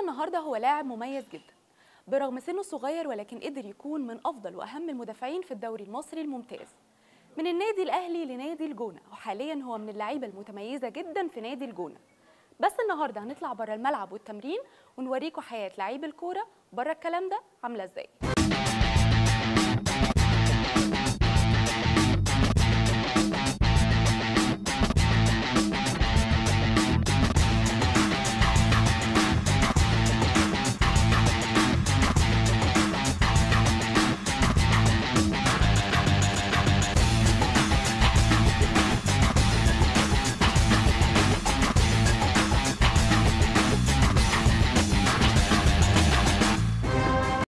النهارده هو لاعب مميز جدا برغم سنه صغير ولكن قدر يكون من افضل واهم المدافعين في الدوري المصري الممتاز من النادي الاهلي لنادي الجونه وحاليا هو من اللعيبه المتميزه جدا في نادي الجونه بس النهارده هنطلع بره الملعب والتمرين ونوريكم حياه لعيب الكوره بره الكلام ده عامله ازاي